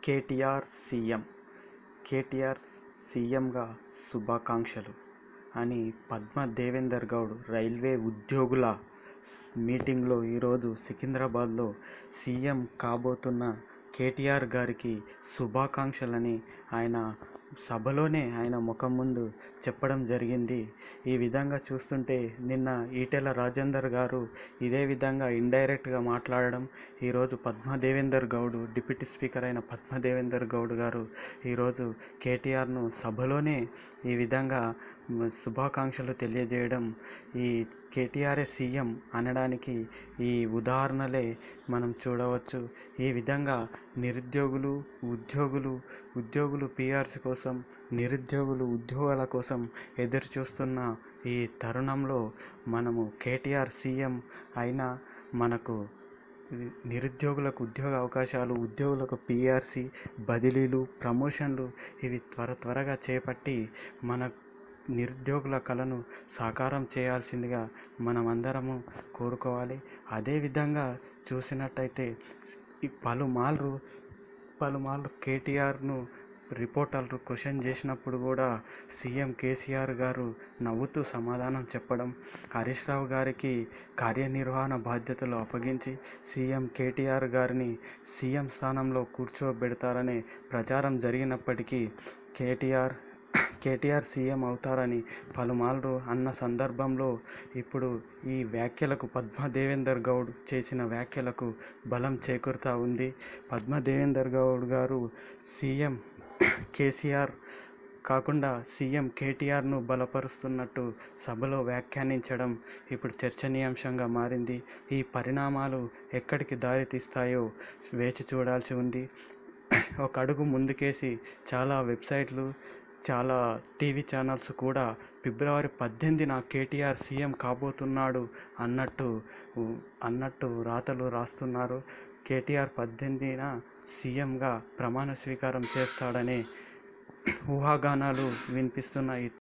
KTR CM KTR సీఎంగా శుభాకాంక్షలు అని పద్మ దేవేందర్ గౌడ్ రైల్వే ఉద్యోగుల మీటింగ్లో ఈరోజు సికింద్రాబాద్లో సీఎం కాబోతున్న కేటీఆర్ గారికి శుభాకాంక్షలని ఆయన సభలోనే ఆయన ముఖం ముందు చెప్పడం జరిగింది ఈ విధంగా చూస్తుంటే నిన్న ఈటెల రాజేందర్ గారు ఇదే విధంగా ఇండైరెక్ట్గా మాట్లాడడం ఈరోజు పద్మ దేవేందర్ గౌడ్ డిప్యూటీ స్పీకర్ అయిన పద్మ దేవేందర్ గౌడ్ గారు ఈరోజు కేటీఆర్ను సభలోనే ఈ విధంగా మ- శుభాకాంక్షలు తెలియజేయడం ఈ కేటీఆర్ఏ సీఎం అనడానికి ఈ ఉదాహరణలే మనం చూడవచ్చు ఈ విధంగా నిరుద్యోగులు ఉద్యోగులు ఉద్యోగులు పిఆర్సీ కోసం నిరుద్యోగులు ఉద్యోగాల కోసం ఎదురు చూస్తున్న ఈ తరుణంలో మనము కేటీఆర్ సీఎం అయినా మనకు ఇది నిరుద్యోగులకు ఉద్యోగ అవకాశాలు ఉద్యోగులకు పిఆర్సీ బదిలీలు ప్రమోషన్లు ఇవి త్వర త్వరగా చేపట్టి మన నిరుద్యోగుల కళను సాకారం చేయాల్సిందిగా మనం అందరము కోరుకోవాలి అదేవిధంగా చూసినట్టయితే ఈ పలుమార్లు పలుమార్లు కేటీఆర్ను రిపోర్టర్లు క్వశ్చన్ చేసినప్పుడు కూడా సీఎం కేసీఆర్ గారు నవ్వుతూ సమాధానం చెప్పడం హరీష్ రావు గారికి కార్యనిర్వహణ బాధ్యతలు అప్పగించి సీఎం కేటీఆర్ గారిని సీఎం స్థానంలో కూర్చోబెడతారనే ప్రచారం జరిగినప్పటికీ కేటీఆర్ కేటీఆర్ సీఎం అవుతారని పలుమార్లు అన్న సందర్భంలో ఇప్పుడు ఈ వ్యాఖ్యలకు పద్మ దేవేందర్ గౌడ్ చేసిన వ్యాఖ్యలకు బలం చేకూరుతూ ఉంది పద్మ దేవేందర్ గౌడ్ గారు సీఎం కేసీఆర్ కాకుండా సీఎం కేటీఆర్ను బలపరుస్తున్నట్టు సభలో వ్యాఖ్యానించడం ఇప్పుడు చర్చనీయాంశంగా మారింది ఈ పరిణామాలు ఎక్కడికి దారితీస్తాయో వేచి చూడాల్సి ఉంది ఒక అడుగు ముందుకేసి చాలా వెబ్సైట్లు చాలా టీవీ ఛానల్స్ కూడా ఫిబ్రవరి పద్దెనిమిదిన కేటీఆర్ సీఎం కాబోతున్నాడు అన్నట్టు అన్నట్టు రాతలు రాస్తున్నారు కేటీఆర్ పద్దెనిమిదిన సీఎంగా ప్రమాణ స్వీకారం చేస్తాడనే ఊహాగానాలు వినిపిస్తున్నాయి